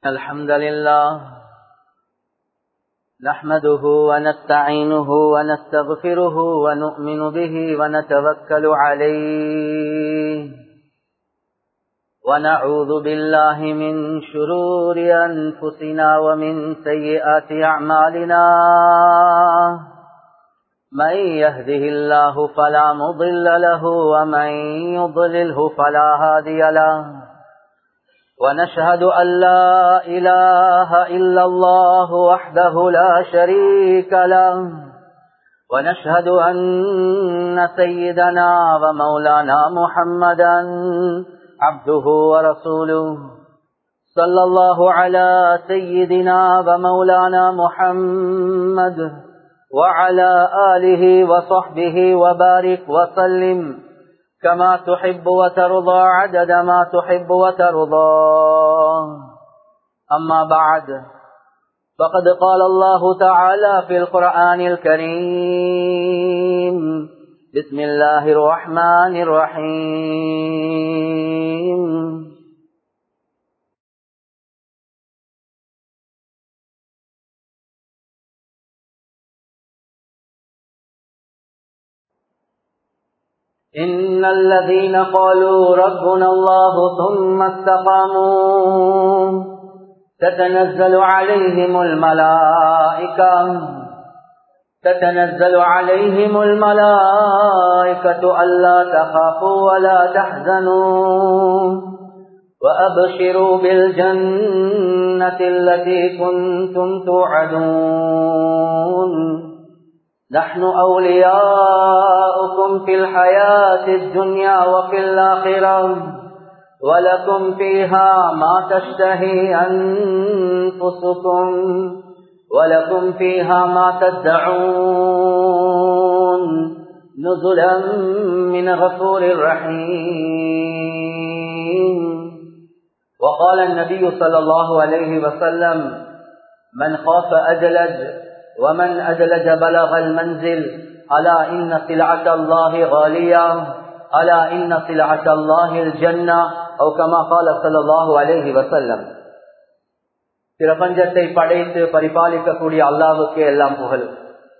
الحمد لله نحمده ونستعينه ونستغفره ونؤمن به ونتوكل عليه ونعوذ بالله من شرور أنفسنا ومن سيئات أعمالنا من يهده الله فلا مضل له ومن يضلله فلا هادي له ونشهد أن لا إله إلا الله وحده لا شريك له ونشهد أن سيدنا ومولانا محمدا عبده ورسوله صلى الله على سيدنا ومولانا محمد وعلى آله وصحبه وبارك وسلم كما تحب وترضى عدد ما تحب وترضى أما بعد فقد قال الله تعالى في القرآن الكريم بسم الله الرحمن الرحيم إن الذين قالوا ربنا الله ثم استقاموا تتنزل عليهم الملائكة تتنزل عليهم الملائكة ألا تخافوا ولا تحزنوا وأبشروا بالجنة التي كنتم توعدون نحن أولياؤكم في الحياة الدنيا وفي الآخرة ولكم فيها ما تشتهي أنفسكم ولكم فيها ما تدعون نزلا من غفور رحيم وقال النبي صلى الله عليه وسلم من خاف أجلج ومن أجلج بلغ المنزل ألا إن سلعة الله غالية ألا إن سلعة الله الجنة أو كما قال صلى الله عليه وسلم பிரபஞ்சத்தை படைத்து பரிபாலிக்கக்கூடிய அல்லாவுக்கு எல்லாம் புகழும்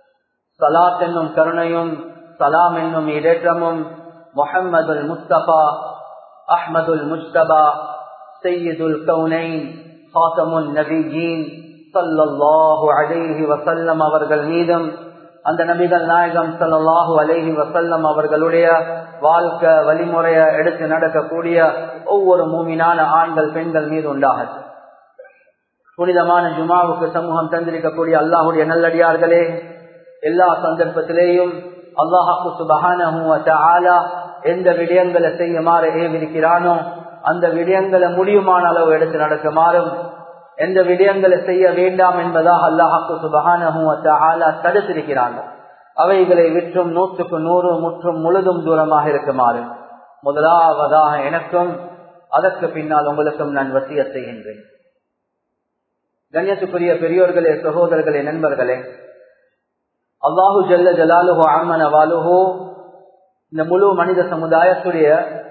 சலாத் என்னும் கருணையும் சலாம் என்னும் இடேற்றமும் முஹம்மதுல் முஸ்தபா அஹ்மதுல் முஸ்தபா சையீதுல் கவுனைன் ஹாசமுன் நபிஜீன் சல்லாஹு அலைஹி வசல்லம் அவர்கள் மீதும் அந்த நபிகள் நாயகம் சல்லாஹு அலைஹி வசல்லம் அவர்களுடைய வாழ்க்கை வழிமுறைய எடுத்து நடக்கக்கூடிய ஒவ்வொரு மூமினான ஆண்கள் பெண்கள் மீது உண்டாகட்டும் புனிதமான ஜுமாவுக்கு சமூகம் தந்திருக்கக்கூடிய அல்லாஹுடைய நல்லடியார்களே எல்லா சந்தர்ப்பத்திலேயும் அல்லாஹாக்கு சுபகான எந்த விடயங்களை செய்யுமாறு ஏவிருக்கிறானோ அந்த விடயங்களை முடியுமான அளவு எடுத்து நடக்குமாறும் எந்த விடயங்களை செய்ய வேண்டாம் என்பதாக அல்லாஹாக்கு சுபகான தடுத்திருக்கிறாங்க அவைகளை விற்றும் நூற்றுக்கு நூறு முற்றும் முழுதும் தூரமாக இருக்குமாறு முதலாவதாக எனக்கும் அதற்கு பின்னால் உங்களுக்கும் நான் வசிய செய்கின்றேன் கண்ணியத்துக்குரிய பெரியோர்களே சகோதரர்களே நண்பர்களே அல்லாஹு ஜல்ல ஜலாலுஹோ அம்மன வாலுஹோ இந்த முழு மனித சமுதாயத்துடைய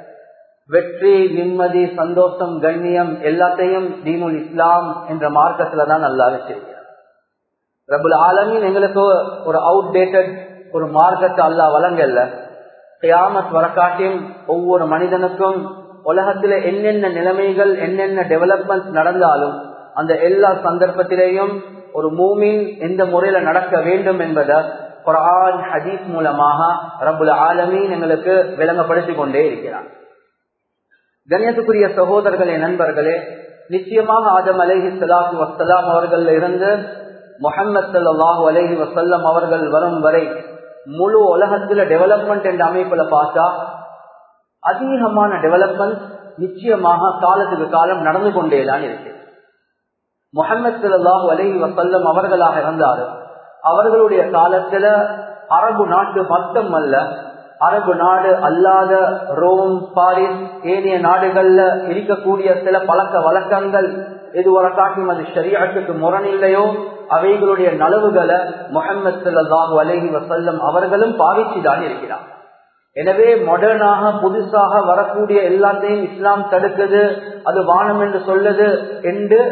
வெற்றி நிம்மதி சந்தோஷம் கண்ணியம் எல்லாத்தையும் தீனுல் இஸ்லாம் என்ற மார்க்கத்துல தான் நல்லா வச்சிருக்கிறார் ரபுல் ஆலமின் எங்களுக்கு ஒரு அவுடேட்டட் ஒரு மார்க்கத்தை அல்லா வழங்கல்ல கியாமத் வரக்காட்டியும் ஒவ்வொரு மனிதனுக்கும் உலகத்துல என்னென்ன நிலைமைகள் என்னென்ன டெவலப்மெண்ட் நடந்தாலும் அந்த எல்லா சந்தர்ப்பத்திலேயும் ஒரு மூமின் எந்த முறையில நடக்க வேண்டும் என்பதை குரான் ஹதீஸ் மூலமாக ரபுல் ஆலமீன் எங்களுக்கு விளங்கப்படுத்தி கொண்டே இருக்கிறார் கண்ணியத்துக்குரிய சகோதரர்களே நண்பர்களே நிச்சயமாக ஆதம் அலஹி சலாஹு வசலாம் அவர்கள் இருந்து முகமது சல்லாஹூ அலஹி வசல்லம் அவர்கள் வரும் வரை முழு உலகத்துல டெவலப்மெண்ட் என்ற அமைப்புல பார்த்தா அதிகமான டெவலப்மெண்ட் நிச்சயமாக காலத்துக்கு காலம் நடந்து கொண்டேதான் இருக்கு முகமது சல்லாஹூ அலஹி வசல்லம் அவர்களாக இருந்தாலும் அவர்களுடைய காலத்துல அரபு நாட்டு மட்டும் அல்ல அரபு நாடு அல்லாத ரோம் பாரிஸ் ஏனைய நாடுகள்ல இருக்கக்கூடிய சில பழக்க வழக்கங்கள் எது ஒரு காட்டும் அது ஷரியத்துக்கு முரணில்லையோ அவைகளுடைய நலவுகளை முகமது சல்லாஹூ அலஹி வசல்லம் அவர்களும் பாவிச்சுதான் இருக்கிறார் எனவே மாடர்னாக புதுசாக வரக்கூடிய எல்லாத்தையும் இஸ்லாம் தடுக்குது அது வானம் என்று சொல்லுது என்று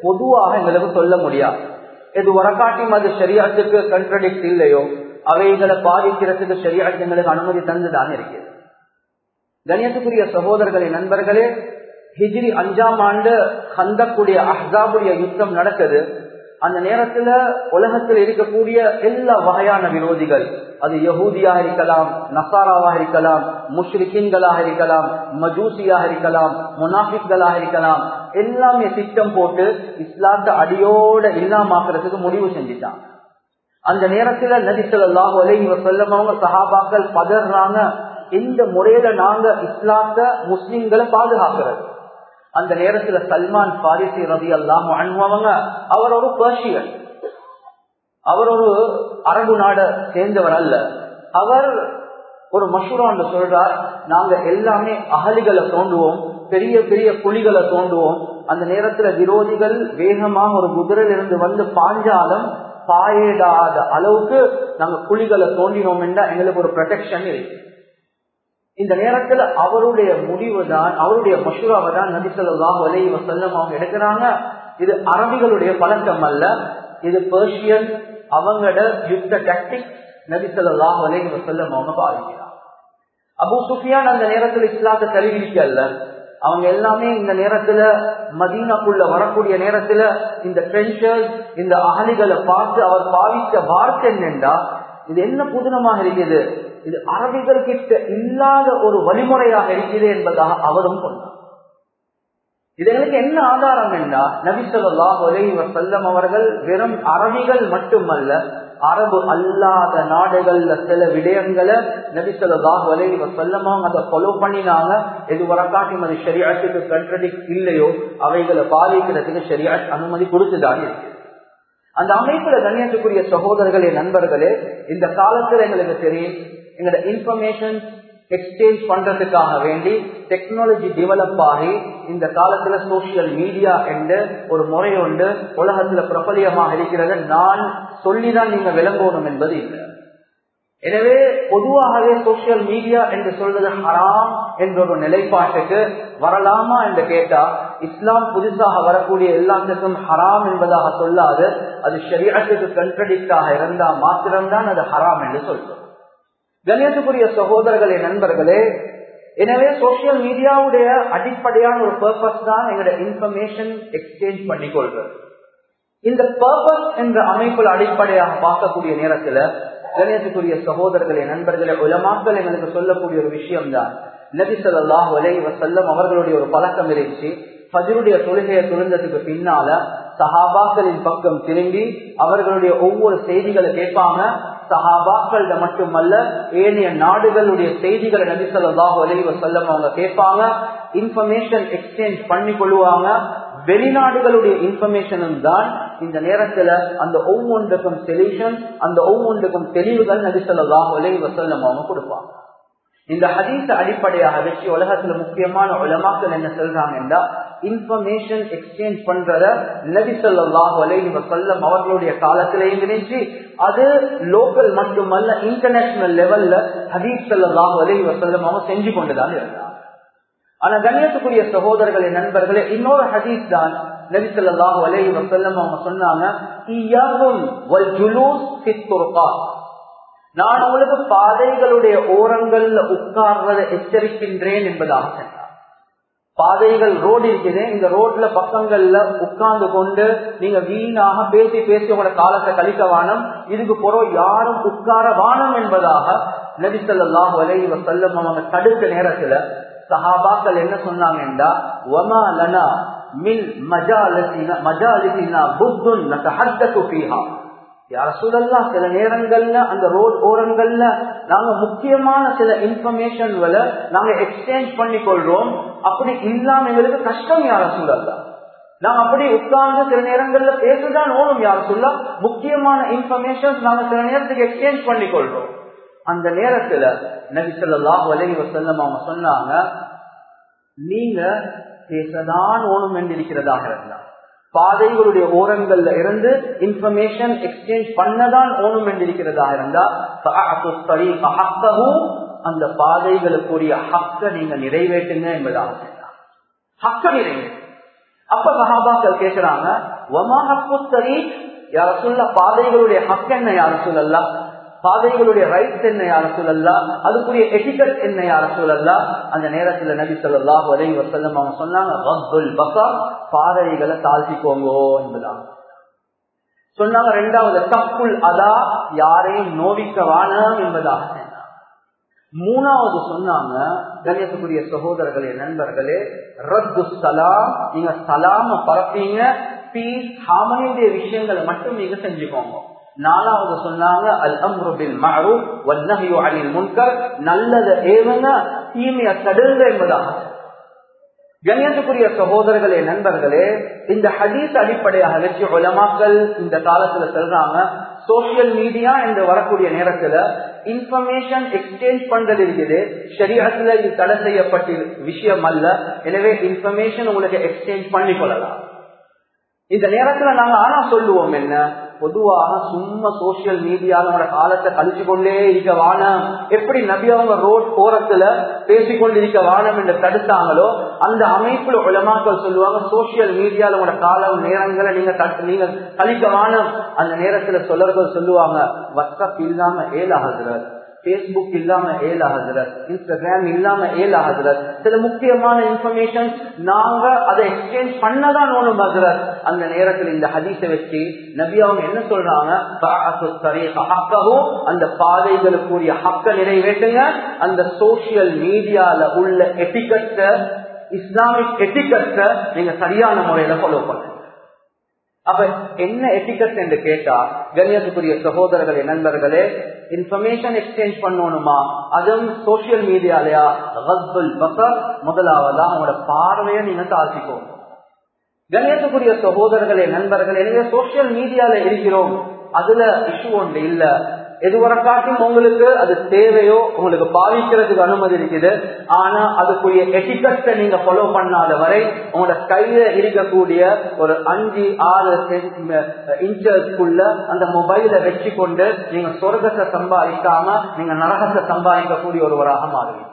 பொதுவாக எங்களுக்கு சொல்ல முடியாது எது வரக்காட்டியும் அது சரியாத்துக்கு கண்ட்ரடிக்ட் இல்லையோ அவைகளை பாதிக்கிறதுக்கு சரியாட்டு எங்களுக்கு அனுமதி தந்துதான் இருக்கிறது கணியத்துக்குரிய சகோதரர்களே நண்பர்களே ஹிஜ்ரி அஞ்சாம் ஆண்டு கந்தக்கூடிய அஹ்சாபுடைய யுத்தம் நடக்குது அந்த நேரத்துல உலகத்தில் இருக்கக்கூடிய எல்லா வகையான விரோதிகள் அது யகூதியாக இருக்கலாம் நசாராவாக இருக்கலாம் முஷ்ரிக்கின்களாக இருக்கலாம் மஜூசியாக இருக்கலாம் முனாஃபிக்களாக இருக்கலாம் எல்லாமே திட்டம் போட்டு இஸ்லாத்தை அடியோட இல்லாமாக்குறதுக்கு முடிவு செஞ்சுட்டாங்க அந்த நேரத்துல நதிசல்லாஹு அலைஹி வசல்லம் அவங்க சஹாபாக்கள் பதறாங்க எந்த முறையில நாங்க இஸ்லாத்த முஸ்லிம்களை பாதுகாக்கிறது அந்த நேரத்துல சல்மான் பாரிசி ரவி அல்லாம் அனுபவங்க அவர் ஒரு பர்ஷியன் அவர் ஒரு அரபு நாட சேர்ந்தவர் அல்ல அவர் ஒரு மஷூரான் சொல்றார் நாங்க எல்லாமே அகலிகளை தோண்டுவோம் பெரிய பெரிய குழிகளை தோண்டுவோம் அந்த நேரத்துல விரோதிகள் வேகமாக ஒரு குதிரையில இருந்து வந்து பாஞ்சாலும் பாயிடாத அளவுக்கு நாங்க குழிகளை தோண்டினோம் என்றா எங்களுக்கு ஒரு ப்ரொடெக்ஷன் இருக்கு இந்த நேரத்துல அவருடைய முடிவு தான் அவருடைய மஷூராவை தான் நபிசல்லாஹ் வலை வசல்லம் அவங்க எடுக்கிறாங்க இது அரபிகளுடைய பழக்கம் அல்ல இது பெர்ஷியன் அவங்களோட யுத்த டாக்டிக் நபிசல்லாஹ் வலை வசல்லம் அவங்க பாதிக்கிறாங்க அபு சுஃபியான் அந்த நேரத்துல இஸ்லாத்தை தழுவிக்கல்ல அவங்க எல்லாமே இந்த நேரத்துல மதீனாக்குள்ள வரக்கூடிய நேரத்துல இந்த ட்ரென்ஷர்ஸ் இந்த அகலிகளை பார்த்து அவர் பாவித்த வார்த்தை என்னென்றா இது என்ன புதினமாக இருக்குது இது அரபிகள் கிட்ட இல்லாத ஒரு வழிமுறையாக இருக்குது என்பதாக அவரும் கொண்டார் இதற்கு என்ன ஆதாரம் என்றா நபிசல்லாஹ் செல்லம் அவர்கள் வெறும் அரபிகள் மட்டுமல்ல அரபு அல்லாத நாடுகள்ல சில விடயங்களை நபிசல்லாஹ் செல்லம் அவங்க அதை ஃபாலோ பண்ணினாங்க எது வரக்காட்டி அது சரியாட்டுக்கு கண்ட்ரடிக் இல்லையோ அவைகளை பாதிக்கிறதுக்கு சரியாட் அனுமதி கொடுத்துதான் இருக்கு அந்த அமைப்புல கண்ணியத்துக்குரிய சகோதரர்களே நண்பர்களே இந்த காலத்துல எங்களுக்கு தெரியும் எங்களோட இன்ஃபர்மேஷன் எக்ஸ்சேஞ்ச் பண்றதுக்காக வேண்டி டெக்னாலஜி டெவலப் ஆகி இந்த காலத்துல சோசியல் மீடியா என்று ஒரு முறை உண்டு உலகத்துல பிரபலியமாக இருக்கிறது நான் சொல்லிதான் நீங்க விளங்கணும் என்பது இல்லை எனவே பொதுவாகவே சோசியல் மீடியா என்று சொல்வது ஹராம் என்ற ஒரு நிலைப்பாட்டுக்கு வரலாமா என்று கேட்டா இஸ்லாம் புதுசாக வரக்கூடிய எல்லாத்துக்கும் ஹராம் என்பதாக சொல்லாது அது ஷரியத்துக்கு கண்ட்ரடிக்டாக இருந்தா மாத்திரம்தான் அது ஹராம் என்று சொல்றோம் கணேசக்குரிய சகோதரர்களே நண்பர்களே எனவே சோசியல் மீடியாவுடைய அடிப்படையான ஒரு பர்பஸ் தான் எங்களோட இன்ஃபர்மேஷன் எக்ஸ்சேஞ்ச் பண்ணிக்கொள்றது இந்த பர்பஸ் என்ற அமைப்புல அடிப்படையாக பார்க்கக்கூடிய நேரத்துல கணேசக்குரிய சகோதரர்களே நண்பர்களே உலமாக்கள் எங்களுக்கு சொல்லக்கூடிய ஒரு விஷயம் தான் நபி சொல்லாஹ் வலை வசல்லம் அவர்களுடைய ஒரு பழக்கம் இருந்துச்சு ஃபஜருடைய தொழுகையை துறந்ததுக்கு பின்னால சஹாபாக்களின் பக்கம் திரும்பி அவர்களுடைய ஒவ்வொரு செய்திகளை கேட்பாங்க சஹாபாக்கள் மட்டுமல்ல ஏனைய நாடுகளுடைய செய்திகளை நபி சொல்லாஹ் வலை வசல்லம் அவங்க கேட்பாங்க இன்ஃபர்மேஷன் எக்ஸ்சேஞ்ச் பண்ணி கொள்ளுவாங்க வெளிநாடுகளுடைய இன்ஃபர்மேஷனும் தான் இந்த நேரத்துல அந்த ஒவ்வொன்றுக்கும் சொல்யூஷன் அந்த ஒவ்வொன்றுக்கும் தெளிவுகள் நபிசல்லாஹ் ஒலை வசல்லம் அவங்க கொடுப்பாங்க இந்த ஹதீஸ அடிப்படையாக வச்சு உலகத்துல முக்கியமான உலமாக்கள் என்ன சொல்றாங்கன்னா இன்ஃபர்மேஷன் எக்ஸ்சேஞ்ச் பண்றத நபிசல்லாஹ் ஒலை வசல்லம் அவர்களுடைய காலத்திலேயும் இருந்துச்சு அது லோக்கல் மட்டுமல்ல இன்டர்நேஷனல் லெவல்ல ஹதீஸ் சல்லாஹ் ஒலை வசல்லம் அவங்க செஞ்சு கொண்டுதான் இருந்தாங்க ஆனா கண்ணியத்துக்குரிய சகோதரர்களே நண்பர்களே இன்னொரு ஹதீஸ் தான் நபிசல்லாஹு அலைஹி வசல்லம் அவங்க சொன்னாங்க நான் உங்களுக்கு பாதைகளுடைய ஓரங்கள்ல உட்கார்வதை எச்சரிக்கின்றேன் என்பதாக சொன்னார் பாதைகள் ரோடு இருக்குது இந்த ரோட்ல பக்கங்கள்ல உட்கார்ந்து கொண்டு நீங்க வீணாக பேசி பேசி உங்களோட காலத்தை கழிக்க வானம் இதுக்கு பிறகு யாரும் உட்கார வானம் என்பதாக நபிசல்லாஹு அலைஹி வசல்லம் அவங்க தடுத்த நேரத்துல சஹாபாக்கள் என்ன சொன்னாங்கன்றா வமா லனா மின் மஜாலத்தினா மஜாலித்தினா புத்துன் நதஹத்தகு ஃபீஹா யார சொல்லலாம் சில நேரங்கள்ல அந்த ரோட் ஓரங்கள்ல நாங்க முக்கியமான சில இன்ஃபர்மேஷன்களை நாங்க எக்ஸ்சேஞ்ச் பண்ணி கொள்றோம் அப்படி இல்லாம எங்களுக்கு கஷ்டம் யார சொல்லலாம் நாங்க அப்படி உட்கார்ந்து சில நேரங்கள்ல பேசுதான் ஓணும் யார சொல்ல முக்கியமான இன்ஃபர்மேஷன் நாங்க சில நேரத்துக்கு எக்ஸ்சேஞ்ச் பண்ணி கொள்றோம் அந்த நேரத்துல நபி சொல்லாஹ் வலை வசல்லம் அவங்க சொன்னாங்க நீங்க பேசதான் ஓணும் என்று இருக்கிறதாக இருந்தா பாதைகளுடைய ஓரங்கள்ல இருந்து இன்ஃபர்மேஷன் எக்ஸ்சேஞ்ச் பண்ணதான் ஓணும் என்று இருக்கிறதா இருந்தா அந்த பாதைகளுக்குரிய ஹக்க நீங்க நிறைவேற்றுங்க என்பதாக சொன்னாங்க ஹக்க நிறைவேற்று அப்ப சஹாபாக்கள் கேட்கிறாங்க ஒமாஹப்புத்தரி யார சொல்ல பாதைகளுடைய ஹக் என்ன யார சொல்லலாம் பாதைகளுடைய ரைட்ஸ் என்ன யார சொல்லலாம் அதுக்குரிய எட்டிகட் என்ன யார சொல்லலாம் அந்த நேரத்துல நபி சொல்லாஹ் வரை வசல்லம் அவங்க சொன்னாங்க பாதைகளை தாழ்த்திக்கோங்கோ என்பதாக சொன்னாங்க ரெண்டாவது தப்புல் அதா யாரையும் நோவிக்க வானம் என்பதாக மூணாவது சொன்னாங்க கணியத்துக்குரிய சகோதரர்களே நண்பர்களே ரத்து சலாம் நீங்க சலாம பரப்பீங்க பீஸ் ஹாமனியுடைய விஷயங்களை மட்டும் நீங்க செஞ்சுக்கோங்க நாலாவது சொன்னாங்க அல் அம்ருபில் மாறு வன்னஹியு அனில் முன்கர் நல்லத ஏவுங்க தீமைய தடுங்க என்பதாக கண்ணியத்துக்குரிய சகோதரர்களே நண்பர்களே இந்த ஹதீஸ் அடிப்படையாக வச்சு உலமாக்கள் இந்த காலத்துல சொல்றாங்க சோசியல் மீடியா என்று வரக்கூடிய நேரத்துல இன்ஃபர்மேஷன் எக்ஸ்சேஞ்ச் பண்றது இருக்குது சரீரத்துல இது தடை செய்யப்பட்ட விஷயம் அல்ல எனவே இன்ஃபர்மேஷன் உங்களுக்கு எக்ஸ்சேஞ்ச் பண்ணி கொள்ளலாம் இந்த நேரத்துல நாங்க ஆனா சொல்லுவோம் என்ன பொதுவாக சும்மா சோசியல் மீடியால நம்மளோட காலத்தை கழிச்சு கொண்டே இருக்க வானம் எப்படி நபி அவங்க ரோட் போறத்துல பேசிக்கொண்டிருக்க வானம் என்று தடுத்தாங்களோ அந்த அமைப்புல உலமாக்கள் சொல்லுவாங்க சோசியல் மீடியால உங்களோட காலம் நேரங்களை நீங்க நீங்க கழிக்க வானம் அந்த நேரத்துல சொல்லர்கள் சொல்லுவாங்க வாட்ஸ்அப் இல்லாம ஏலாகிறது பேஸ்புக் இல்லாம ஏலாகிறது இன்ஸ்டாகிராம் இல்லாம ஏலாகிறது சில முக்கியமான இன்ஃபர்மேஷன் நாங்க அதை எக்ஸ்சேஞ்ச் பண்ணதான் ஒண்ணும் பகுறது அந்த நேரத்தில் இந்த ஹதீஸை வச்சு நபி அவங்க என்ன சொல்றாங்க அந்த பாதைகளுக்குரிய ஹக்க நிறைவேற்றுங்க அந்த சோசியல் மீடியால உள்ள எட்டிக்கட்ட இஸ்லாமிக் எட்டிக்கட்ட நீங்க சரியான முறையில ஃபாலோ பண்ணுங்க அப்ப என்ன எட்டிக்கட் என்று கேட்டா கண்ணியத்துக்குரிய சகோதரர்களே நண்பர்களே இன்ஃபர்மேஷன் எக்ஸ்சேஞ்ச் பண்ணணுமா அதுவும் சோசியல் மீடியாலயா பசர் முதலாவதா உங்களோட பார்வையை நீங்க தாழ்த்திக்கோங்க கண்ணியத்துக்குரிய சகோதரர்களே நண்பர்கள் எனவே சோசியல் மீடியால இருக்கிறோம் அதுல இஷ்யூ ஒன்று இல்ல எதுவரை காட்டும் உங்களுக்கு அது தேவையோ உங்களுக்கு பாதிக்கிறதுக்கு அனுமதி இருக்குது ஆனா அதுக்குரிய எட்டிக்கட்டை நீங்க ஃபாலோ பண்ணாத வரை உங்களோட கையில இருக்கக்கூடிய ஒரு அஞ்சு ஆறு இன்ச்சஸ்க்குள்ள அந்த மொபைலை வச்சு கொண்டு நீங்க சொர்க்கத்தை சம்பாதிக்காம நீங்க நரகத்தை சம்பாதிக்கக்கூடிய ஒருவராக மாறுவீங்க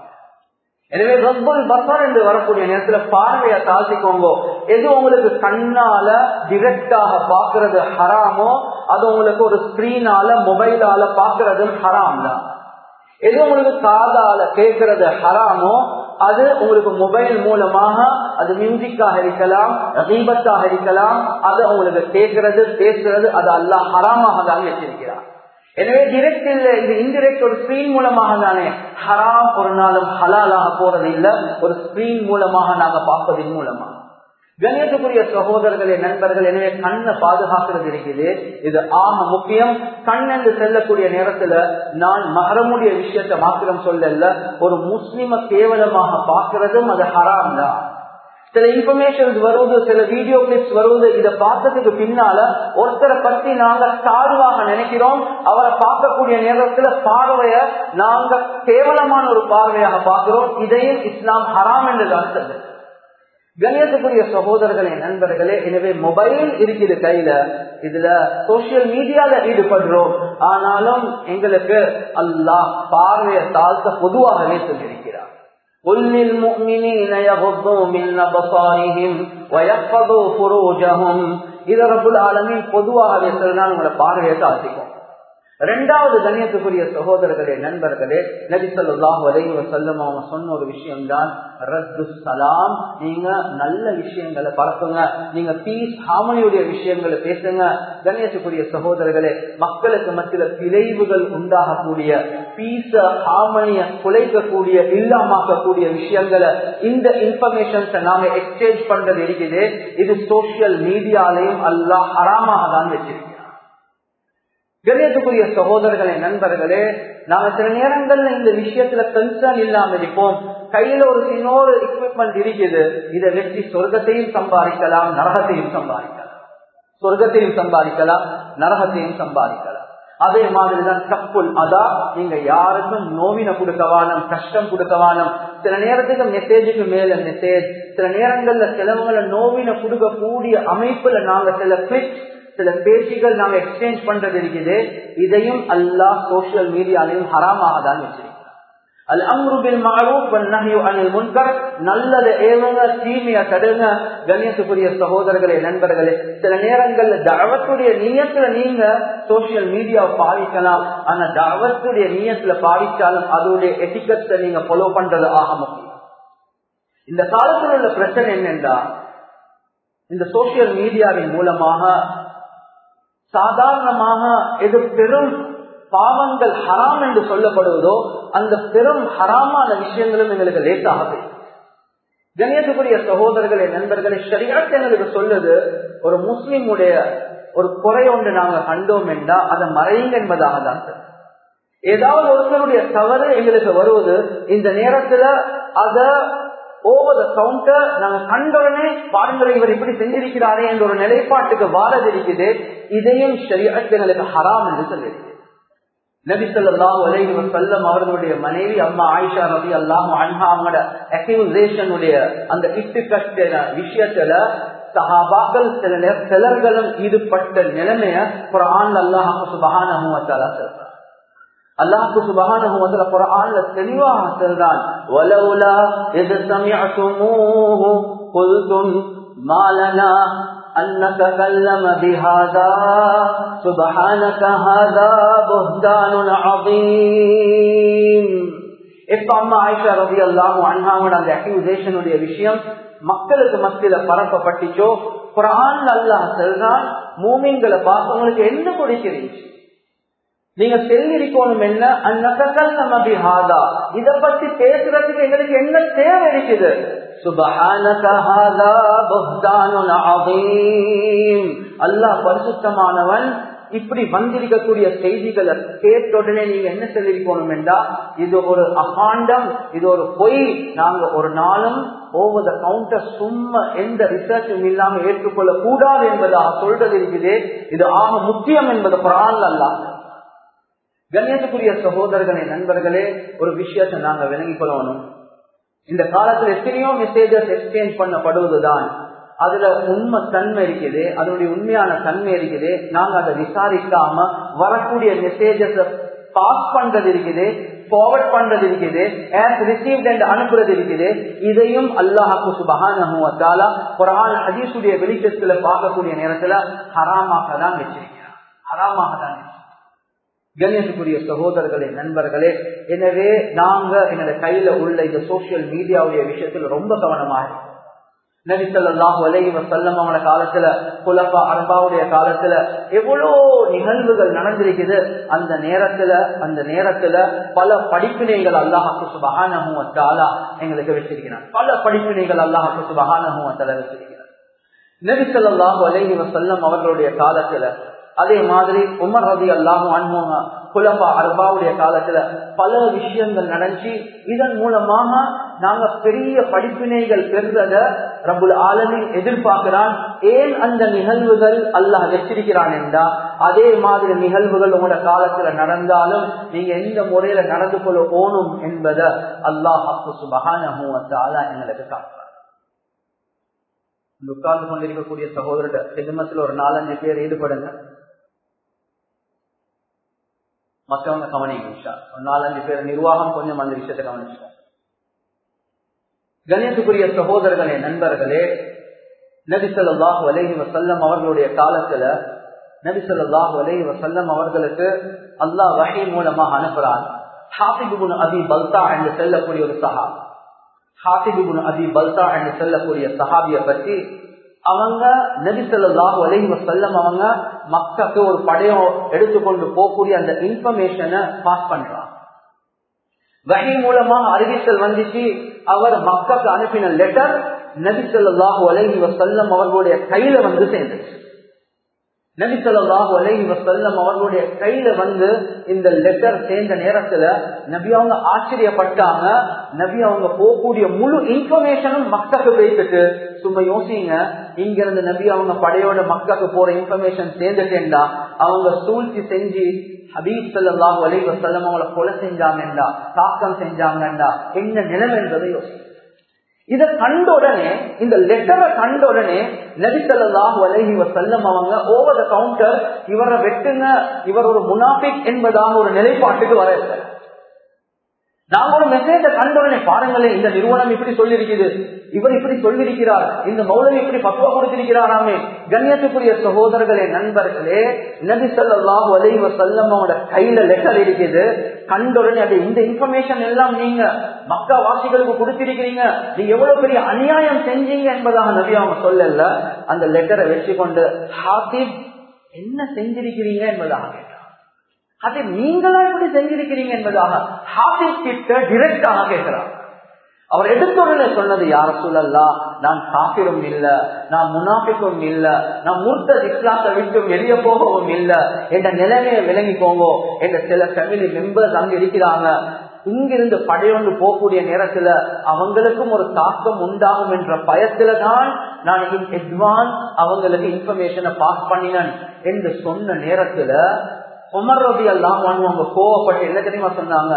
எனவே ரப்பல் பசர் என்று வரக்கூடிய நேரத்துல பார்வையை தாழ்த்திக்கோங்க எது உங்களுக்கு கண்ணால டிரெக்டாக பாக்குறது ஹராமோ அது உங்களுக்கு ஒரு ஸ்கிரீனால மொபைலால பாக்குறது ஹராம் தான் எது உங்களுக்கு காதால கேட்கறது ஹராமோ அது உங்களுக்கு மொபைல் மூலமாக அது மியூசிக்காக இருக்கலாம் தீபத்தாக இருக்கலாம் அது உங்களுக்கு கேட்கறது பேசுறது அது அல்ல ஹராமாக தான் வச்சிருக்கிறார் எனவே டிரெக்ட் இல்ல இது இன்டிரெக்ட் ஒரு ஸ்கிரீன் மூலமாக தானே ஹராம் ஒரு நாளும் ஹலாலாக போறது இல்ல ஒரு ஸ்கிரீன் மூலமாக நாங்க பார்ப்பதன் மூலமா கணியத்துக்குரிய சகோதரர்களே நண்பர்கள் எனவே கண்ணை பாதுகாக்கிறது இருக்குது இது ஆக முக்கியம் கண் என்று செல்லக்கூடிய நேரத்துல நான் மகரமுடைய விஷயத்தை மாத்திரம் சொல்லல ஒரு முஸ்லிம கேவலமாக பார்க்கிறதும் அது ஹராம் தான் சில இன்ஃபர்மேஷன்ஸ் வருவது சில வீடியோ கிளிப்ஸ் வருவது இதை பார்த்ததுக்கு பின்னால ஒருத்தரை பத்தி நாங்க தாழ்வாக நினைக்கிறோம் அவரை பார்க்கக்கூடிய நேரத்துல பார்வைய நாங்க கேவலமான ஒரு பார்வையாக பார்க்கிறோம் இதையும் இஸ்லாம் ஹராம் என்று தான் சொல்லுது கணியத்துக்குரிய சகோதரர்களே நண்பர்களே எனவே மொபைல் இருக்குது கையில இதுல சோசியல் மீடியால ஈடுபடுறோம் ஆனாலும் எங்களுக்கு அல்லாஹ் பார்வையை தாழ்த்த பொதுவாகவே சொல்லியிருக்கிறார் قل للمؤمنين يغضوا من أبصارهم ويحفظوا فروجهم இது ரபுல் ஆலமின் பொதுவாகவே சொன்னால் உங்களை பார்வையை தாழ்த்திக்கும் ரெண்டாவது கண்ணியத்துக்குரிய சகோதரர்களே நண்பர்களே நபி சொல்லாஹ் வரைவ செல்லும் அவங்க சொன்ன ஒரு விஷயம் தான் ரத்து சலாம் நீங்க நல்ல விஷயங்களை பரப்புங்க நீங்க பீஸ் ஹாமனியுடைய விஷயங்களை பேசுங்க கண்ணியத்துக்குரிய சகோதரர்களே மக்களுக்கு மத்தியில பிழைவுகள் உண்டாகக்கூடிய பீஸ ஹாமனிய குலைக்கக்கூடிய இல்லாமக்கக்கூடிய விஷயங்களை இந்த இன்ஃபர்மேஷன்ஸை நாங்க எக்ஸ்சேஞ்ச் பண்றது இருக்குது இது சோசியல் மீடியாலையும் அல்லாஹ் ஹராமாக தான் வச்சிருக்கோம் கணியத்துக்குரிய சகோதரர்களே நண்பர்களே நாங்க சில நேரங்கள்ல இந்த விஷயத்துல கன்சர்ன் இல்லாம இருப்போம் கையில ஒரு இன்னொரு எக்யூப்மெண்ட் இருக்குது இதை வச்சு சொர்க்கத்தையும் சம்பாதிக்கலாம் நரகத்தையும் சம்பாதிக்கலாம் சொர்க்கத்தையும் சம்பாதிக்கலாம் நரகத்தையும் சம்பாதிக்கலாம் அதே மாதிரிதான் தப்புல் அதா நீங்க யாருக்கும் நோவின கொடுக்கவானம் கஷ்டம் கொடுக்கவானம் சில நேரத்துக்கு மெசேஜுக்கு மேல மெசேஜ் சில நேரங்கள்ல சிலவங்களை நோவின கொடுக்கக்கூடிய அமைப்புல நாங்க சில கிளிக்ஸ் சில பேச்சுகள் நாங்க எக்ஸ்சேஞ்ச் பண்றது இருக்குது இதையும் அல்லாஹ் சோசியல் மீடியாலையும் ஹராமாக தான் வச்சிருக்கோம் அல் அம்ருபில் மாரூப் நஹ்யு அனில் முன்கர் நல்லத ஏவுங்க தீமைய தடுங்க கண்ணியத்துக்குரிய சகோதரர்களே நண்பர்களே சில நேரங்கள்ல தவத்துடைய நீயத்துல நீங்க சோசியல் மீடியாவை பாவிக்கலாம் ஆனா தவத்துடைய நீயத்துல பாவிச்சாலும் அதோடைய எட்டிக்கத்தை நீங்க ஃபாலோ பண்றது ஆக முக்கியம் இந்த காலத்தில் உள்ள பிரச்சனை என்னென்றா இந்த சோசியல் மீடியாவின் மூலமாக சாதாரணமாக எது பெரும் பாவங்கள் ஹராம் என்று சொல்லப்படுவதோ அந்த பெரும் ஹராமான விஷயங்களும் எங்களுக்கு லேட்டாகுது கணியத்துக்குரிய சகோதரர்களே நண்பர்களே சரியாட்டு எங்களுக்கு சொல்லுது ஒரு முஸ்லிமுடைய ஒரு குறை ஒன்று நாங்க கண்டோம் என்றா அதை மறையுங்க என்பதாக தான் ஏதாவது ஒருத்தருடைய தவறு எங்களுக்கு வருவது இந்த நேரத்துல அத ஓவர் த கவுண்டர் நாங்க கண்டவுடனே பாருங்களை இவர் இப்படி செஞ்சிருக்கிறாரே என்ற ஒரு நிலைப்பாட்டுக்கு வாரது இருக்குது இதையும் சரியாட்டு எங்களுக்கு ஹராம் என்று சொல்லியிருக்கு நபி சொல்லாஹு அலைஹி வசல்லம் அவர்களுடைய மனைவி அம்மா ஆயிஷா ரபி அல்லாஹ் அன்ஹா அவங்களோட அக்யூசேஷனுடைய அந்த இட்டுக்கட்ட விஷயத்துல சஹாபாக்கள் சில சிலர்களும் ஈடுபட்ட நிலைமைய குரான் அல்லாஹு சுபஹானஹு வதஆலா சொல்றார் அல்லாஹு சுபஹானஹு வதஆலா குர்ஆன்ல தெளிவாக சொல்றான் வலவுலா இத் சமிஅதுமூஹு குல்தும் மா லனா أن نتكلم بهذا سبحانك هذا بهتان عظيم எப்ப அம்மா ஆயிஷா ரவி அல்லாம அண்ணாவோட அந்த அக்யூசேஷனுடைய விஷயம் மக்களுக்கு மத்தியில பரப்பப்பட்டுச்சோ குரான் அல்லாஹ் செல்றான் மூமிங்களை பார்த்து உங்களுக்கு என்ன பிடிக்கிறீங்க நீங்க தெரிஞ்சிருக்கணும் என்ன அந்நகல் நம்ம பிஹாதா இத பத்தி பேசுறதுக்கு எங்களுக்கு என்ன தேவை இருக்குது அல்லாஹ் பரிசுத்தமானவன் இப்படி வந்திருக்கக்கூடிய செய்திகளை கேட்ட உடனே நீங்க என்ன சொல்லிருக்கணும் என்றா இது ஒரு அகாண்டம் இது ஒரு பொய் நாங்க ஒரு நாளும் ஓவர் த கவுண்டர் சும்மா எந்த ரிசர்ச்சும் இல்லாம ஏற்றுக்கொள்ள கூடாது என்பதாக சொல்றது இருக்குது இது ஆக முக்கியம் என்பது பிரான் அல்லாஹ் கண்ணியத்துக்குரிய சகோதரர்களே நண்பர்களே ஒரு விஷயத்தை நாங்க விளங்கிக் கொள்ளணும் இந்த காலத்துல எத்தனையோ மெசேஜஸ் எக்ஸ்சேஞ்ச் பண்ணப்படுவதுதான் அதுல உண்மை தன்மை இருக்குது அதனுடைய உண்மையான தன்மை இருக்குது நாங்க அதை விசாரிக்காம வரக்கூடிய மெசேஜஸ் பாஸ் பண்றது இருக்குது ஃபார்வர்ட் பண்றது இருக்குது ரிசீவ்ட் என்று அனுப்புறது இருக்குது இதையும் அல்லாஹாக்கு சுபகான குரான் ஹதீசுடைய வெளிச்சத்துல பார்க்கக்கூடிய நேரத்துல ஹராமாக தான் வச்சிருக்கிறார் ஹராமாக தான் கண்ணியத்துக்குரிய சகோதரர்களே நண்பர்களே எனவே நாங்க எங்களோட கையில உள்ள இந்த சோசியல் மீடியாவுடைய விஷயத்துல ரொம்ப கவனமாக நபிசல்லாஹு அலைஹி வசல்லம் அவன காலத்துல குலப்பா அரபாவுடைய காலத்துல எவ்வளோ நிகழ்வுகள் நடந்திருக்குது அந்த நேரத்துல அந்த நேரத்துல பல படிப்பினைகள் அல்லாஹாக்கு சுபகானமும் வச்சாலா எங்களுக்கு வச்சிருக்கிறான் பல படிப்பினைகள் அல்லாஹாக்கு சுபகானமும் வச்சால வச்சிருக்கிறான் நபிசல்லாஹு அலைஹி வசல்லம் அவர்களுடைய காலத்துல அதே மாதிரி உமர் ரவி அல்லாஹும் அன்மோங்க குலப்பா அர்பாவுடைய காலத்துல பல விஷயங்கள் நடந்துச்சு இதன் மூலமாக நாங்க பெரிய படிப்பினைகள் பெறுறத ரபுல் ஆலமின் எதிர்பார்க்கிறான் ஏன் அந்த நிகழ்வுகள் அல்லாஹ் வச்சிருக்கிறான் என்றா அதே மாதிரி நிகழ்வுகள் உங்களோட காலத்துல நடந்தாலும் நீங்க எந்த முறையில நடந்து கொள்ள போகணும் என்பதை அல்லாஹ் அப்பு சுபகான எங்களுக்கு காட்டுறான் உட்கார்ந்து கொண்டிருக்கக்கூடிய சகோதரர் செதுமத்தில் ஒரு நாலஞ்சு பேர் ஈடுபடுங்க மற்றவங்க கவனிங்க ஒரு நாலஞ்சு பேர் நிர்வாகம் கொஞ்சம் அந்த விஷயத்தை கவனிச்சிட்டோம் கணேசுக்குரிய சகோதரர்களே நண்பர்களே நபிசல்லாஹு அலேஹி வசல்லம் அவர்களுடைய காலத்துல நபிசல்லாஹு அலேஹி வசல்லம் அவர்களுக்கு அல்லாஹ் வகை மூலமாக அனுப்புறான் ஹாபிபுன் அபி பல்தா என்று செல்லக்கூடிய ஒரு சஹா ஹாபிபுன் அபி பல்தா என்று செல்லக்கூடிய சஹாபிய பற்றி அவங்க நபிசல்லாஹு அலஹி வசல்லம் அவங்க மக்களுக்கு ஒரு படையம் எடுத்துக்கொண்டு போகக்கூடிய அந்த இன்ஃபர்மேஷனை பாஸ் பண்றாங்க வகை மூலமாக அறிவித்தல் வந்துச்சு அவர் மக்களுக்கு அனுப்பின லெட்டர் நபிசல்லாஹு அலஹி வசல்லம் அவர்களுடைய கையில வந்து சேர்ந்துச்சு நபிசல்லாஹு அலஹி வசல்லம் அவர்களுடைய கையில வந்து இந்த லெட்டர் சேர்ந்த நேரத்துல நபி அவங்க ஆச்சரியப்பட்டாங்க நபி அவங்க போகக்கூடிய முழு இன்ஃபர்மேஷனும் மக்களுக்கு வைத்துட்டு சும்மா யோசிங்க இங்க இருந்து நபி அவங்க படையோட மக்களுக்கு போற இன்ஃபர்மேஷன் சேர்ந்துட்டேன்டா அவங்க சூழ்ச்சி செஞ்சு ஹபீப் சல்லாஹு அலி வசல்லம் அவங்கள கொலை செஞ்சாங்கண்டா தாக்கம் செஞ்சாங்கண்டா என்ன நிலைமை என்பதை யோசி இத கண்ட உடனே இந்த லெட்டரை கண்ட உடனே நபிசல்லாஹு அலஹி வசல்லம் அவங்க ஓவர் த கவுண்டர் இவரை வெட்டுங்க இவர் ஒரு முனாபிக் என்பதாக ஒரு நிலைப்பாட்டுக்கு வர நாங்க ஒரு மெசேஜ கண்டோடனே பாருங்களேன் இந்த நிறுவனம் இப்படி சொல்லியிருக்குது இவர் இப்படி சொல்லியிருக்கிறார் இந்த மௌலவி இப்படி பக்குவா கொடுத்திருக்கிறாராமே கண்ணியத்துக்குரிய சகோதரர்களே நண்பர்களே நபி சொல்லாஹு அலைவ செல்லமோட கையில லெட்டர் இருக்குது கண்டோடனே அது இந்த இன்ஃபர்மேஷன் எல்லாம் நீங்க மக்கா வாசிகளுக்கு கொடுத்திருக்கிறீங்க நீங்க எவ்வளவு பெரிய அநியாயம் செஞ்சீங்க என்பதாக நபி அவங்க சொல்லல அந்த லெட்டரை வச்சு கொண்டு ஹாசிப் என்ன செஞ்சிருக்கிறீங்க என்பதாக கேட்டார் அதை நீங்களா எப்படி செஞ்சிருக்கிறீங்க என்பதாக ஹாபிஸ் கிட்ட டிரெக்டாக கேட்கிறார் அவர் எடுத்துடனே சொன்னது யார சொல்லலா நான் காப்பிரும் இல்ல நான் முனாபிக்கும் இல்ல நான் மூர்த்த இஸ்லாத்தை விட்டு வெளியே போகவும் இல்ல என்ற நிலைமையை விளங்கிக்கோங்க என்ற சில ஃபேமிலி மெம்பர்ஸ் அங்க இருக்கிறாங்க இங்கிருந்து படையொன்று போகக்கூடிய நேரத்துல அவங்களுக்கும் ஒரு தாக்கம் உண்டாகும் என்ற பயத்துல தான் நான் அட்வான்ஸ் அவங்களுக்கு இன்ஃபர்மேஷனை பாஸ் பண்ணினேன் என்று சொன்ன நேரத்துல உமர் ரபி எல்லாம் அவங்க கோவப்பட்டு என்ன தெரியுமா சொன்னாங்க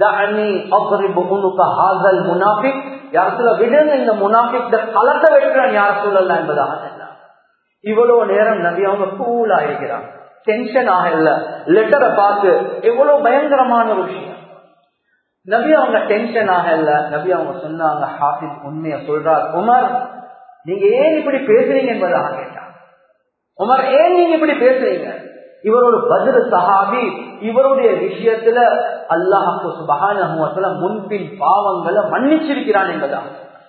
விடுங்க இந்த முனாபிக் கலக்க வெட்டுறான் யார சொல்லலாம் என்பதாக சொன்னாங்க இவ்வளவு நேரம் நபி அவங்க கூலா இருக்கிறாங்க டென்ஷன் ஆகல லெட்டரை பார்த்து எவ்வளவு பயங்கரமான ஒரு விஷயம் நபி அவங்க டென்ஷன் ஆகல நபி அவங்க சொன்னாங்க ஹாஃபிஸ் உண்மைய சொல்றார் உமர் நீங்க ஏன் இப்படி பேசுறீங்க என்பதாக கேட்டாங்க உமர் ஏன் நீங்க இப்படி பேசுறீங்க இவர் ஒரு பதில் சஹாபி இவருடைய விஷயத்துல அல்லாஹு சுபகான முன்பின் பாவங்களை மன்னிச்சிருக்கிறான் என்பதாக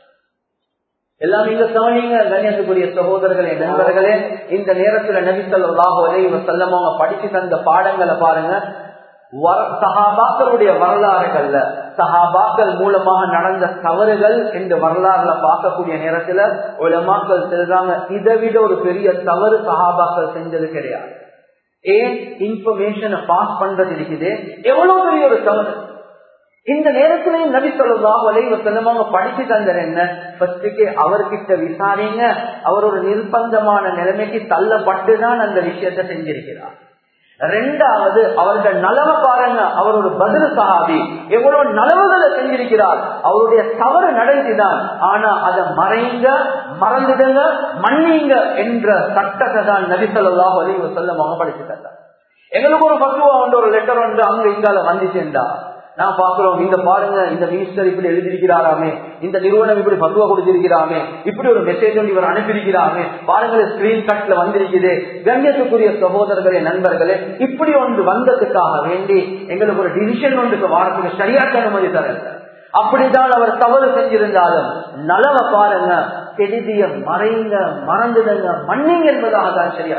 எல்லாம் நீங்க கவனிங்க கண்ணியத்துக்குரிய சகோதரர்களே நண்பர்களே இந்த நேரத்துல நபிசல்லாஹு அலைவ செல்லம் அவங்க படிச்சு தந்த பாடங்களை பாருங்க சஹாபாக்களுடைய வரலாறுகள்ல சஹாபாக்கள் மூலமாக நடந்த தவறுகள் இந்த வரலாறுல பார்க்கக்கூடிய நேரத்துல உலமாக்கள் செல்றாங்க இதை விட ஒரு பெரிய தவறு சஹாபாக்கள் செஞ்சது கிடையாது ஏன் இன்ஃபர்மேஷனை பாஸ் பண்றது இருக்குது எவ்வளவு பெரிய ஒரு தவறு இந்த நேரத்திலையும் நபி சொல்லா வலைவ செல்லமாக படிச்சு தந்தர் என்ன ஃபர்ஸ்டுக்கு அவர்கிட்ட விசாரிங்க அவர் ஒரு நிர்பந்தமான நிலைமைக்கு தள்ளப்பட்டுதான் அந்த விஷயத்தை செஞ்சிருக்கிறார் ரெண்டாவது அவர்கள் நலவை பாருங்க அவர் ஒரு பதில் சகாபி எவ்வளவு நலவுகளை செஞ்சிருக்கிறார் அவருடைய தவறு நடந்துதான் ஆனா அதை மறைங்க மறந்துடுங்க மன்னிங்க என்ற சட்டத்தை தான் நபிசல்லா வலி செல்லமாக படிச்சு தந்தார் எங்களுக்கு ஒரு பக்குவா வந்து ஒரு லெட்டர் வந்து அங்க இங்கால வந்துச்சுண்டா நான் பாக்குறோம் இந்த பாருங்க இந்த மினிஸ்டர் இப்படி எழுதியிருக்கிறாராமே இந்த நிறுவனம் இப்படி பக்குவா கொடுத்திருக்கிறாமே இப்படி ஒரு மெசேஜ் ஒன்று இவர் அனுப்பியிருக்கிறாமே பாருங்க ஸ்கிரீன் கட்ல வந்திருக்குது கண்ணியத்துக்குரிய சகோதரர்களே நண்பர்களே இப்படி ஒன்று வந்ததுக்காக வேண்டி எங்களுக்கு ஒரு டிசிஷன் ஒன்றுக்கு வாரத்துக்கு சரியாக அனுமதி தரல அப்படித்தான் அவர் தவறு செஞ்சிருந்தாலும் நலவ பாருங்க கெடுதிய மறைங்க மறந்துடுங்க மன்னிங்க என்பதாக தான் சரியா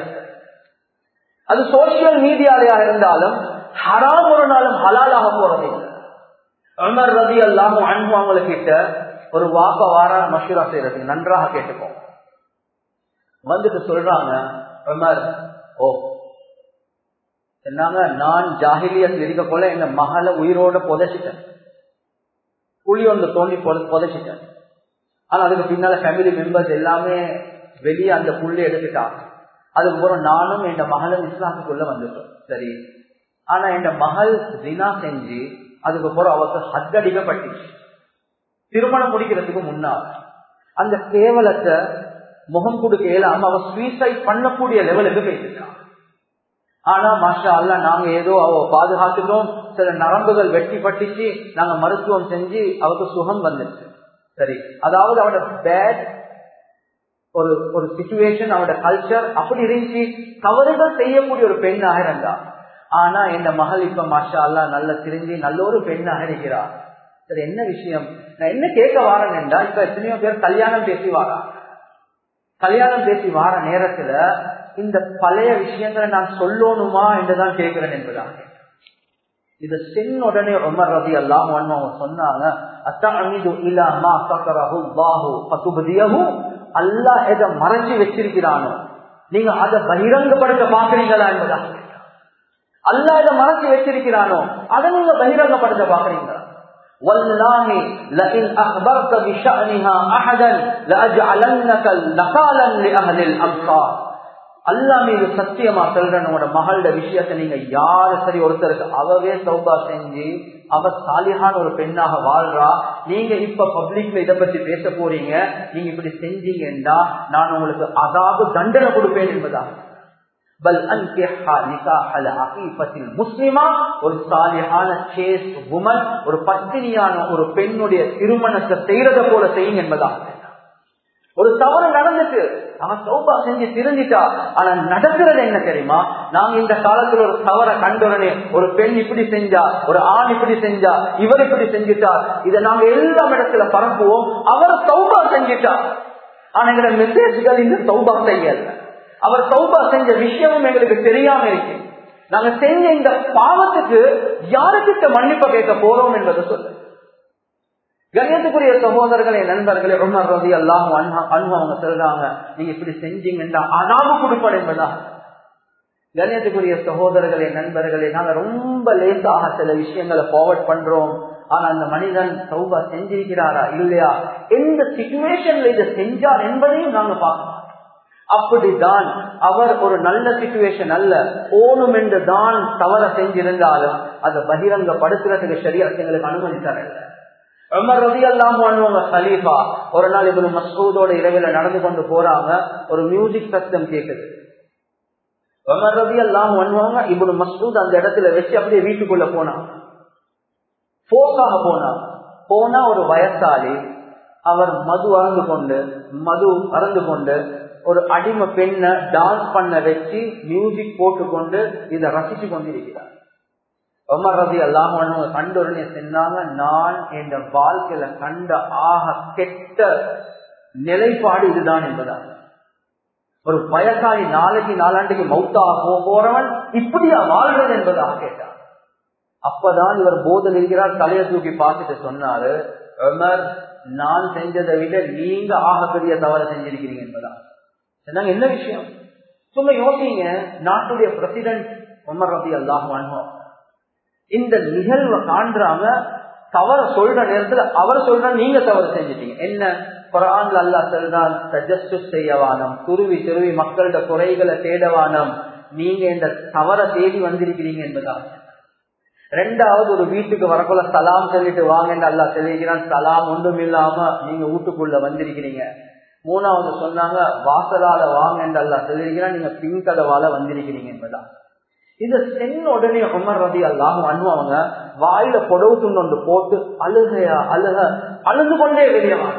அது சோசியல் மீடியாலையா இருந்தாலும் ஹராம் ஒரு நாளும் ஹலாலாக போறது உமர் ரதி அல்லாம அன்பு கிட்ட ஒரு வாக்க வாரா மஷூரா செய்யறதுக்கு நன்றாக கேட்டுக்கோ வந்துட்டு சொல்றாங்க உமர் ஓ என்னங்க நான் ஜாகிலியத் இருக்க போல எங்க மகளை உயிரோட புதைச்சிட்டேன் குழி ஒன்று தோண்டி புதைச்சிட்டேன் ஆனா அதுக்கு பின்னால ஃபேமிலி மெம்பர்ஸ் எல்லாமே வெளியே அந்த புள்ளி எடுத்துட்டாங்க அதுக்கப்புறம் நானும் என் மகளும் இஸ்லாமுக்குள்ள வந்துட்டோம் சரி ஆனா என் மகள் தினா செஞ்சு அதுக்கப்புறம் அவருக்கு ஹத்தடிக்கப்பட்டுச்சு திருமணம் முடிக்கிறதுக்கு முன்னால் அந்த கேவலத்தை முகம் கொடுக்க இயலாம அவ சூசைட் பண்ணக்கூடிய லெவலுக்கு போயிட்டான் ஆனா மாஷா அல்ல நாங்க ஏதோ அவ பாதுகாத்துட்டோம் சில நரம்புகள் வெட்டி பட்டுச்சு நாங்க மருத்துவம் செஞ்சு அவருக்கு சுகம் வந்துச்சு சரி அதாவது அவட பேட் ஒரு ஒரு சுச்சுவேஷன் அவட கல்ச்சர் அப்படி இருந்துச்சு தவறுகள் செய்யக்கூடிய ஒரு பெண்ணாக இருந்தா ஆனா என் மகள் இப்ப மாஷா அல்லா நல்ல திரும்பி நல்ல ஒரு பெண்ணாக இருக்கிறார் சரி என்ன விஷயம் நான் என்ன கேட்க வாரேன் என்றா இப்ப எத்தனையோ பேர் கல்யாணம் பேசி வாரா கல்யாணம் பேசி வார நேரத்துல இந்த பழைய விஷயங்களை நான் சொல்லணுமா என்றுதான் கேட்கிறேன் என்பதாக இத சென் உடனே உமர் ரதி அல்லாம் அவங்க சொன்னாங்க அத்தமிது இல்லாமா சக்கரஹு பாஹு பசுபதியஹு அல்லாஹ் எதை மறைச்சு வச்சிருக்கிறானோ நீங்க அதை பகிரங்கப்படுத்த பாக்குறீங்களா என்பதா அல்லாஹ் எதை மறைச்சு வச்சிருக்கிறானோ அதை நீங்க பகிரங்கப்படுத்த பாக்குறீங்களா والله لئن أخبرت بشأنها أحدا لأجعلنك نقالا لأهل الأمصار அல்லா மீது சத்தியமா சொல்றேன் உங்களோட மகளோட விஷயத்த நீங்க யாரு சரி ஒருத்தருக்கு அவவே சௌபா செஞ்சு அவ சாலிகான ஒரு பெண்ணாக வாழ்றா நீங்க இப்ப பப்ளிக்ல இதை பத்தி பேச போறீங்க நீங்க இப்படி செஞ்சீங்கன்னா நான் உங்களுக்கு அதாவது தண்டனை கொடுப்பேன் என்பதா பல் அன்கிஹா நிகாஹல் அகீஃபத்தில் முஸ்லிமா ஒரு சாலிஹான சேஸ் உமன் ஒரு பத்தினியான ஒரு பெண்ணுடைய திருமணத்தை செய்யறத போல செய்யும் என்பதாக ஒரு தவறு நடந்துட்டு அவன் சௌபா செஞ்சு திருந்திட்டா ஆனா நடக்கிறது என்ன தெரியுமா நாங்க இந்த காலத்துல ஒரு தவறை கண்டுடனே ஒரு பெண் இப்படி செஞ்சா ஒரு ஆண் இப்படி செஞ்சா இவர் இப்படி செஞ்சுட்டா இதை நாங்க எல்லா இடத்துல பரப்புவோம் அவர் சௌபா செஞ்சுட்டா ஆனா எங்களை மெசேஜ்கள் இந்த சௌபா செய்யல அவர் சௌபா செஞ்ச விஷயமும் எங்களுக்கு தெரியாம இருக்கு நாங்க செஞ்ச இந்த பாவத்துக்கு யாருக்கிட்ட மன்னிப்ப கேட்க போறோம் என்பதை சொல்லு கண்ணியத்துக்குரிய சகோதரர்களே நண்பர்களே ரொம்ப ரவி எல்லாம் அவங்க சொல்றாங்க நீங்க இப்படி செஞ்சீங்கன்னா அனாவு கொடுப்போம் என்பதா கண்ணியத்துக்குரிய சகோதரர்களே நண்பர்களே நாங்க ரொம்ப லேசாக சில விஷயங்களை ஃபார்வர்ட் பண்றோம் ஆனா அந்த மனிதன் சௌபா செஞ்சிருக்கிறாரா இல்லையா எந்த சிச்சுவேஷன்ல இதை செஞ்சார் என்பதையும் நாங்க பார்க்கணும் அப்படிதான் அவர் ஒரு நல்ல சிச்சுவேஷன் அல்ல போனும் என்று தான் தவற செஞ்சிருந்தாலும் அதை பகிரங்கப்படுத்துறதுக்கு சரியா எங்களுக்கு அனுமதி தரல உமர் ரவி அல்லாம ஹலீஃபா ஒரு நாள் இப்படி மசூதோட இரவில நடந்து கொண்டு போறாங்க ஒரு மியூசிக் சத்தம் கேக்குது உமர் ரவி எல்லாம் பண்ணுவாங்க இப்படி மசூத் அந்த இடத்துல வச்சு அப்படியே வீட்டுக்குள்ள போனாங்க போக்காக போனாங்க போனா ஒரு வயசாளி அவர் மது அறந்து கொண்டு மது அறந்து கொண்டு ஒரு அடிமை பெண்ணை டான்ஸ் பண்ண வச்சு மியூசிக் போட்டுக்கொண்டு இதை ரசிச்சு கொண்டிருக்கிறார் உமர் ரவி எல்லாம் கண்ட உடனே சொன்னாங்க நான் என் வாழ்க்கையில கண்ட ஆக கெட்ட நிலைப்பாடு இதுதான் என்பதான் ஒரு வயசாளி நாளைக்கு நாலாண்டுக்கு மௌத்தாக போறவன் இப்படியா வாழ்றது என்பதாக கேட்டான் அப்பதான் இவர் போதல் இருக்கிறார் தலையை தூக்கி பார்த்துட்டு சொன்னாரு உமர் நான் செஞ்சதை விட நீங்க ஆகக்கூடிய தவறு செஞ்சிருக்கிறீங்க என்பதான் சொன்னாங்க என்ன விஷயம் சும்மா யோசிங்க நாட்டுடைய பிரசிடென்ட் உமர் ரபி அல்லாஹ் இந்த நிகழ்வை காண்றாங்க தவற சொல்ற நேரத்துல அவர் சொல்ற நீங்க தவறு செஞ்சிட்டீங்க என்ன குரான்ல அல்லா சொல்றான் சஜஸ்டு செய்யவானம் துருவி துருவி மக்களோட குறைகளை தேடவானம் நீங்க இந்த தவற தேடி வந்திருக்கிறீங்க என்பதா ரெண்டாவது ஒரு வீட்டுக்கு வரக்குள்ள சலாம் சொல்லிட்டு வாங்கன்னு அல்லா சொல்லிக்கிறான் சலாம் ஒன்றும் இல்லாம நீங்க வீட்டுக்குள்ள வந்திருக்கிறீங்க மூணாவது சொன்னாங்க வாசலால வாங்கன்னு அல்லா சொல்லியிருக்கிறான் நீங்க பின்கதவால வந்திருக்கிறீங்க என்பதான் இத சென்ன உடனே உமர் ரதி அல்லாம அண்ணுவாங்க வாயில பொடவு துண்டு போட்டு அழுகையா அழுக அழுது கொண்டே வெளியவாங்க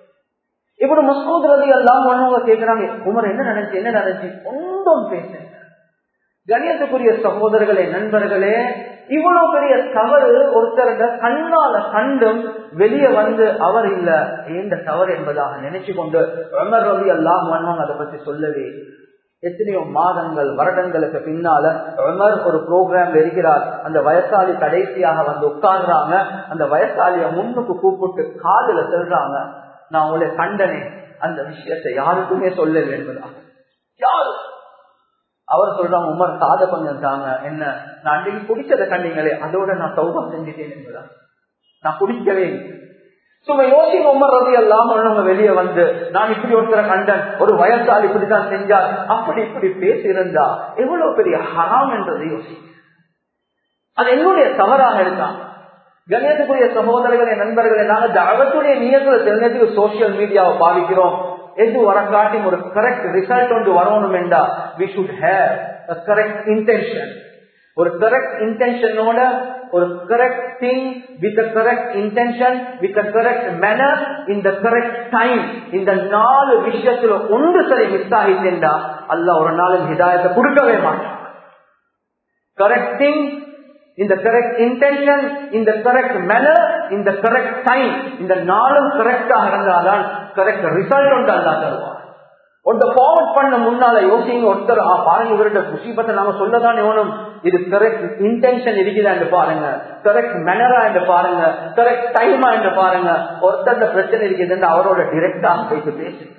இப்படி மசூத் ரதி எல்லாம் பண்ணுவங்க கேட்கிறாங்க உமர் என்ன நினைச்சு என்ன நினைச்சு ஒன்றும் பேச கணியத்துக்குரிய சகோதரர்களே நண்பர்களே இவ்வளவு பெரிய தவறு ஒருத்தருட கண்ணால கண்டும் வெளியே வந்து அவர் இல்ல ஏந்த தவறு என்பதாக நினைச்சு கொண்டு உமர் ரவி எல்லாம் பண்ணுவாங்க அதை பத்தி சொல்லவே எத்தனையோ மாதங்கள் வருடங்களுக்கு பின்னால உமர் ஒரு ப்ரோக்ராம் இருக்கிறார் அந்த வயசாளி கடைசியாக வந்து உட்கார்றாங்க அந்த வயசாலிய முன்னுக்கு கூப்பிட்டு காதுல சொல்றாங்க நான் உங்களை கண்டனே அந்த விஷயத்தை யாருக்குமே சொல்லல என்பதா யாரு அவர் சொல்றாங்க உமர் காத கொஞ்சம் தாங்க என்ன நான் அன்றைக்கு குடிச்சதை கண்டீங்களே அதோட நான் சௌபா செஞ்சுட்டேன் என்பதா நான் குடிக்கவே சும்மா யோசிங்க உமர் ரவி எல்லாம் அவங்க வெளியே வந்து நான் இப்படி ஒருத்தர கண்டன் ஒரு வயசால் இப்படிதான் செஞ்சார் அப்படி இப்படி பேசியிருந்தா எவ்வளவு பெரிய ஹராம் என்றது யோசிங்க அது என்னுடைய தவறாக இருக்கான் கணியத்துக்குரிய சகோதரர்களே நண்பர்களே நாங்க தகவத்துடைய நியத்துல தெரிஞ்சதுக்கு சோசியல் மீடியாவை பாவிக்கிறோம் எது வரக்காட்டி ஒரு கரெக்ட் ரிசல்ட் ஒன்று வரணும் என்றா we should have correct intention ஒரு கரெக்ட் இன்டென்ஷனோட ஒரு correct thing with correct intention with correct manner இந்த கரெக்ட் டைம் இந்த நாலு விஷயத்துல ஒன்று சரி மிஸ் ஆகிட்டா அல்ல ஒரு நாளும் ஹிதாயத்தை கொடுக்கவே மாட்டான் கரெக்ட் திங் இந்த கரெக்ட் இன்டென்ஷன் இந்த கரெக்ட் மேனர் இந்த கரெக்ட் டைம் இந்த நாளும் கரெக்டாக இருந்தால்தான் கரெக்ட் ரிசல்ட் ஒன்று அல்லா தருவான் ஒருத்த ஃபார்வர்ட் பண்ண முன்னால யோசிங்க ஒருத்தர் பாருங்க இவருடைய முசீபத்தை நாம சொல்லதான் வேணும் இது கரெக்ட் இன்டென்ஷன் இருக்குதா என்று பாருங்க கரெக்ட் மேனரா என்று பாருங்க கரெக்ட் டைமா என்று பாருங்க ஒருத்தர் பிரச்சனை இருக்குது அவரோட டிரெக்டா போயிட்டு பேசுங்க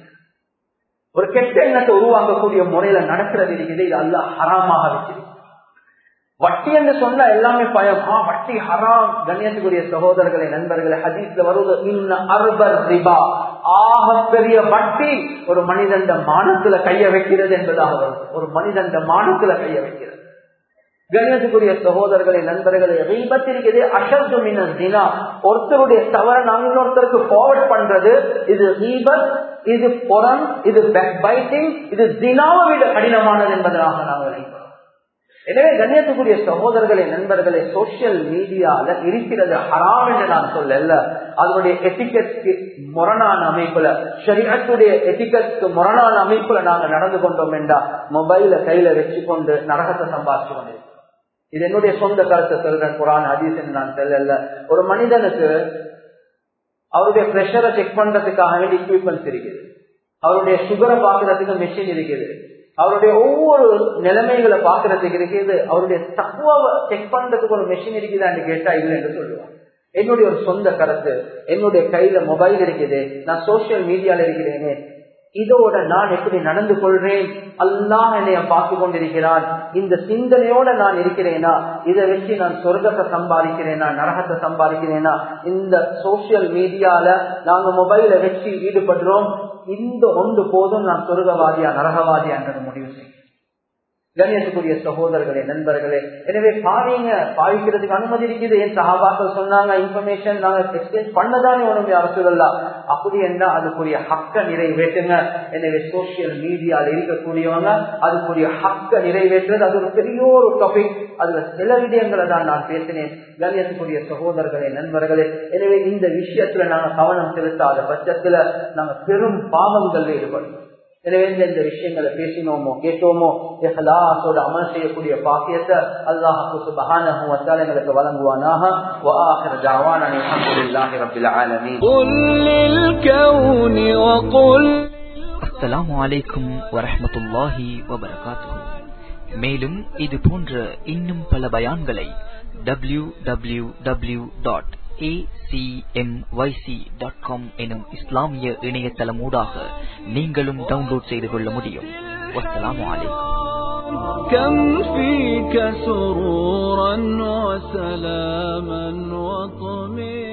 ஒரு கெட்ட எண்ணத்தை உருவாக்கக்கூடிய முறையில நடக்கிறது இருக்குது இது அல்ல ஹராமாக வச்சிருக்கு வட்டி என்று சொன்ன எல்லாமே பயம் ஆ வட்டி ஹராம் கண்ணியத்துக்குரிய சகோதரர்களை நண்பர்களை ஹதீஸ்ல வருவது இன்ன அர்பர் ரிபா ஆக பெரிய வட்டி ஒரு மனிதன் மானத்துல கைய வைக்கிறது என்பதாக வரும் ஒரு மனிதன் மானத்துல கைய வைக்கிறது கண்ணியத்துக்குரிய சகோதரர்களை நண்பர்களை ரீபத்திருக்கிறது அஷத்து மின தினா ஒருத்தருடைய தவறை நாங்க இன்னொருத்தருக்கு ஃபார்வர்ட் பண்றது இது ரீபத் இது புறம் இது பைட்டிங் இது தினாவை விட கடினமானது என்பதனாக நாங்கள் நினைக்கிறோம் எனவே கண்ணியத்துக்குரிய சகோதரர்களை நண்பர்களை சோசியல் மீடியால இருக்கிறது ஹராம் என்று நான் சொல்லல அதனுடைய எட்டிக்கெட்க்கு முரணான அமைப்புல ஷரியத்துடைய எட்டிக்கெட்க்கு முரணான அமைப்புல நாங்க நடந்து கொண்டோம் என்றா மொபைல கையில வச்சு கொண்டு நரகத்தை சம்பாதிச்சு கொண்டிருக்கோம் இது என்னுடைய சொந்த கருத்தை சொல்றேன் குரான் ஹதீஸ் நான் சொல்லல ஒரு மனிதனுக்கு அவருடைய பிரஷரை செக் பண்றதுக்காக வேண்டிய எக்யூப்மெண்ட்ஸ் இருக்குது அவருடைய சுகரை பாக்குறதுக்கு மெஷின் இருக்குது அவருடைய ஒவ்வொரு நிலைமைகளை பாக்குறதுக்கு இருக்குது அவருடைய தக்குவாவை செக் பண்றதுக்கு ஒரு மெஷின் இருக்குதான்னு கேட்டா இல்லை என்று சொல்லுவாங்க என்னுடைய ஒரு சொந்த கருத்து என்னுடைய கையில மொபைல் இருக்குது நான் சோசியல் மீடியால இருக்கிறேனே இதோட நான் எப்படி நடந்து கொள்றேன் அல்லாஹ் என்னைய பார்த்து கொண்டிருக்கிறான் இந்த சிந்தனையோட நான் இருக்கிறேனா இதை வச்சு நான் சொர்க்கத்தை சம்பாதிக்கிறேனா நரகத்தை சம்பாதிக்கிறேனா இந்த சோசியல் மீடியால நாங்க மொபைல வச்சு ஈடுபடுறோம் இந்த ஒன்று போதும் நான் சொர்க்கவாதியா நரகவாதியா என்றது முடிவு செய்யும் கண்ணியத்துக்குரிய சகோதரர்களே நண்பர்களே எனவே பாவீங்க பாவிக்கிறதுக்கு அனுமதி இருக்குது என் சகாபாக்கள் சொன்னாங்க இன்ஃபர்மேஷன் நாங்க எக்ஸ்சேஞ்ச் பண்ணதானே ஒண்ணுமே அரசுலாம் அப்படி என்ன அதுக்குரிய ஹக்க நிறைவேற்றுங்க எனவே சோசியல் மீடியால இருக்கக்கூடியவங்க அதுக்குரிய ஹக்க நிறைவேற்றுறது அது ஒரு பெரிய ஒரு டாபிக் அதுல சில விடயங்களை தான் நான் பேசினேன் கண்ணியத்துக்குரிய சகோதரர்களே நண்பர்களே எனவே இந்த விஷயத்துல நாங்க கவனம் செலுத்தாத பட்சத்துல நாங்க பெரும் பாவங்கள்ல ஈடுபடுவோம் எனவே இந்த விஷயங்களை பேசினோமோ கேட்டோமோ இஹ்லாஸோட அமல் செய்யக்கூடிய பாக்கியத்தை அல்லாஹு சுப்ஹானஹு வ தஆலா எங்களுக்கு வழங்குவானாக வ ஆகிர தஅவானா அல்ஹம்துலில்லாஹி ரப்பில் ஆலமீன் قل للكون وقل அஸ்ஸலாமு அலைக்கும் வரஹ்மத்துல்லாஹி வபரகாத்துஹு மேலும் இது போன்ற இன்னும் பல பயான்களை டபிள்யூ டபிள்யூ டபிள்யூ டாட் எனும் இஸ்லாமிய இணையதளம் ஊடாக நீங்களும் டவுன்லோட் செய்து கொள்ள முடியும் வஸ்ஸலாமு அலைக்கும் كم فيك سرورا وسلاما وطمئنا